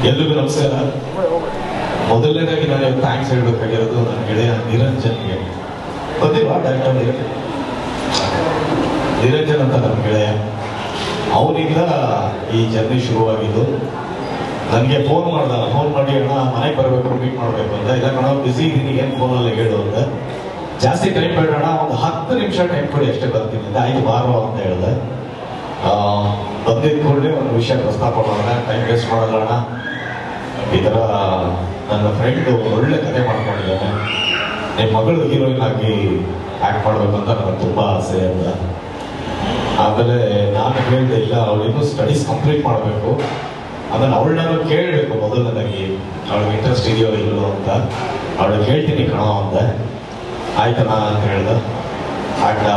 ಎಲ್ರಿಗೂ ನಮಸ್ಕಾರ ಮೊದಲನೇದಾಗಿ ನಾನು ಥ್ಯಾಂಕ್ಸ್ ಹೇಳ್ಬೇಕಾಗಿರೋದು ನನ್ನ ಗೆಳೆಯ ನಿರಂಜನ್ಗೆ ಬಂದಿಲ್ವಾ ಡಾಕ್ಟರ್ ನಿರಂಜನ್ ನಿರಂಜನ್ ಅಂತ ನನ್ನ ಗೆಳೆಯ ಅವನಿಂದ ಈ ಜರ್ನಿ ಶುರುವಾಗಿದ್ದು ನನಗೆ ಫೋನ್ ಮಾಡ್ದ ಫೋನ್ ಮಾಡಿ ಅಣ್ಣ ಮನೆಗೆ ಬರಬೇಕು ಮೀಟ್ ಮಾಡಬೇಕು ಅಂತ ಇಲ್ಲ ಕಣ ಬಿಸಿ ಇದ್ದೀನಿ ಏನು ಫೋನಲ್ಲಿ ಹೇಳು ಅಂತ ಜಾಸ್ತಿ ಟೈಮ್ ಬೇಡೋಣ ಒಂದು ಹತ್ತು ನಿಮಿಷ ಟೈಮ್ ಕೊಡಿ ಅಷ್ಟೇ ಬರ್ತೀನಿ ಅಂತ ಆಯ್ತು ಬಾರೋ ಅಂತ ಹೇಳಿದೆ ಆ, ಬಂದಿದ್ದ ಕೂಡಲೇ ಒಂದು ವಿಷಯ ಪ್ರಸ್ತಾಪ ಮಾಡೋಣ ಟೈಮ್ ವೇಸ್ಟ್ ಮಾಡೋಣ ಅಣ್ಣ ಈ ಥರ ನನ್ನ ಫ್ರೆಂಡ್ ಒಳ್ಳೆ ಕತೆ ಮಾಡ್ಕೊಂಡಿದ್ದಾನೆ ನಿಮ್ಮ ಮಗಳು ಹೀರೋಯಿನ್ ಆಗಿ ಆಕ್ಟ್ ಮಾಡ್ಬೇಕು ಅಂತ ನನಗೆ ತುಂಬಾ ಆಸೆ ಅಂತ ಆಮೇಲೆ ನಾನು ಹೇಳಿದೆ ಇಲ್ಲ ಅವಳು ಇನ್ನೂ ಸ್ಟಡೀಸ್ ಕಂಪ್ಲೀಟ್ ಮಾಡಬೇಕು ಆಮೇಲೆ ಅವಳನ್ನ ಕೇಳಬೇಕು ಮೊದಲನೇದಾಗಿ ಅವಳಿಗೆ ಇಂಟ್ರೆಸ್ಟ್ ಇದೆಯೋ ಇಲ್ಲೋ ಅಂತ ಅವಳು ಕೇಳ್ತೀನಿ ಕಣೋ ಅಂದೆ ಆಯ್ತಣ್ಣ ಅಂತ ಹೇಳ್ದೆ ಆ್ಯಂಡ್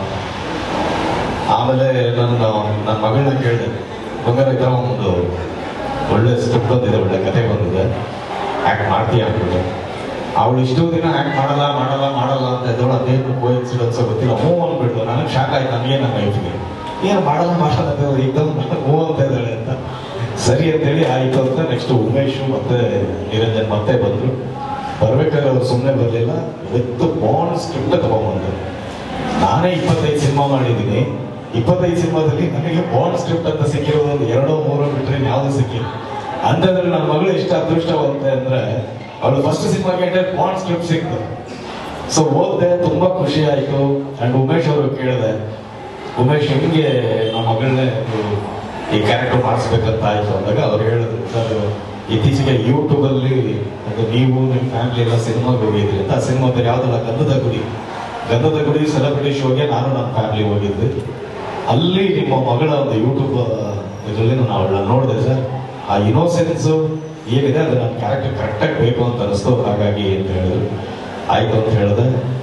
ಆಮೇಲೆ ನನ್ನ ನನ್ನ ಮಗಳನ್ನ ಕೇಳಿದೆ ಬಂಗಾರ ಈ ಥರ ಒಂದು ಒಳ್ಳೆ ಸ್ಕ್ರಿಪ್ಟ್ ಬಂದಿದೆ ಒಳ್ಳೆ ಕತೆ ಬಂದಿದೆ ಆ್ಯಕ್ಟ್ ಮಾಡ್ತೀಯ ಅಂತಿದ್ದೆ ಅವಳು ಇಷ್ಟು ದಿನ ಆ್ಯಕ್ಟ್ ಮಾಡಲ್ಲ ಮಾಡಲ್ಲ ಮಾಡಲ್ಲ ಅಂತ ಇದ್ದವಳು ಅದೇನು ಕೋಇನ್ಸಿಡೆನ್ಸ್ ಗೊತ್ತಿಲ್ಲ ಹ್ಞೂ ಅಂದ್ಬಿಟ್ಟು ನನಗೆ ಶಾಕ್ ಆಯ್ತು ನನಗೆ ನನ್ನ ಲೈಫ್ಗೆ ಏನು ಮಾಡಲ್ಲ ಮಾಡಲ್ಲ ಅಂತ ಹೇಳಿ ಏಕದಮ್ ಹ್ಞೂ ಅಂತ ಇದ್ದಾಳೆ ಅಂತ ಸರಿ ಅಂತೇಳಿ ಆಯಿತು ಅಂತ ನೆಕ್ಸ್ಟ್ ಉಮೇಶು ಮತ್ತೆ ನಿರಂಜನ್ ಮತ್ತೆ ಬಂದರು ಬರ್ಬೇಕಾದ್ರೆ ಅವ್ರು ಸುಮ್ಮನೆ ಬರಲಿಲ್ಲ ವಿತ್ ಬಾಂಡ್ ಸ್ಕ್ರಿಪ್ಟ್ ತಗೊಂಡ್ಬಂದ್ರು ನಾನೇ ಇಪ್ಪತ್ತೈದು ಸಿನಿಮಾ ಮಾಡಿದ್ದೀನಿ ಇಪ್ಪತ್ತೈದು ಸಿನಿಮಾದಲ್ಲಿ ನನಗೆ ಬಾಂಡ್ ಸ್ಕ್ರಿಪ್ಟ್ ಅಂತ ಸಿಕ್ಕಿರೋದು ಒಂದು ಎರಡೋ ಮೂರೋ ಬಿಟ್ಟರೆ ಯಾವುದು ಸಿಕ್ಕಿಲ್ಲ ಅಂತಂದ್ರೆ ನನ್ನ ಮಗಳು ಎಷ್ಟು ಅದೃಷ್ಟವಂತೆ ಅಂದ್ರೆ ಅವಳು ಫಸ್ಟ್ ಸಿನಿಮಾಗೆ ಬಾಂಡ್ ಸ್ಕ್ರಿಪ್ಟ್ ಸಿಕ್ತು ಸೊ ಓದ್ದೆ ತುಂಬಾ ಖುಷಿ ಆಯ್ತು ಅಂಡ್ ಉಮೇಶ್ ಅವರು ಕೇಳಿದೆ ಉಮೇಶ್ ಹೆಂಗೆ ನಮ್ಮ ಮಗಳನ್ನೇ ನೀವು ಈ ಕ್ಯಾರೆಕ್ಟರ್ ಮಾಡಿಸ್ಬೇಕಂತ ಆಯ್ತು ಅಂದಾಗ ಅವ್ರು ಹೇಳಿದ್ರು ಸರ್ ಇತ್ತೀಚೆಗೆ ಯೂಟ್ಯೂಬ್ ಅಲ್ಲಿ ಅದು ನೀವು ನಿಮ್ಮ ಫ್ಯಾಮಿಲಿ ಎಲ್ಲ ಸಿನಿಮಾಗೆ ಹೋಗಿದ್ರಿ ಅಂತ ಆ ಸಿನಿಮಾ ಬೇರೆ ಯಾವ್ದಲ್ಲ ಗಂಧದ ಗುಡಿ ಗಂಧದ ಗುಡಿ ಸೆಲೆಬ್ರಿಟಿ ಶೋಗೆ ನಾನು ನನ್ನ ಫ್ಯಾಮಿಲಿ ಹೋಗಿದ್ದೆ ಅಲ್ಲಿ ನಿಮ್ಮ ಮಗಳ ಒಂದು ಯೂಟ್ಯೂಬ್ ಇದರಲ್ಲಿ ನಾನು ಅವಳನ್ನ ನೋಡಿದೆ ಸರ್ ಆ ಇನೋಸೆನ್ಸು ಏನಿದೆ ಅದು ನನ್ನ ಕ್ಯಾರೆಕ್ಟರ್ ಕರೆಕ್ಟಾಗಿ ಬೇಕು ಅಂತ ಅನಿಸ್ತು ಹಾಗಾಗಿ ಅಂತ ಹೇಳಿದ್ರು ಆಯ್ತು ಅಂತ ಹೇಳಿದೆ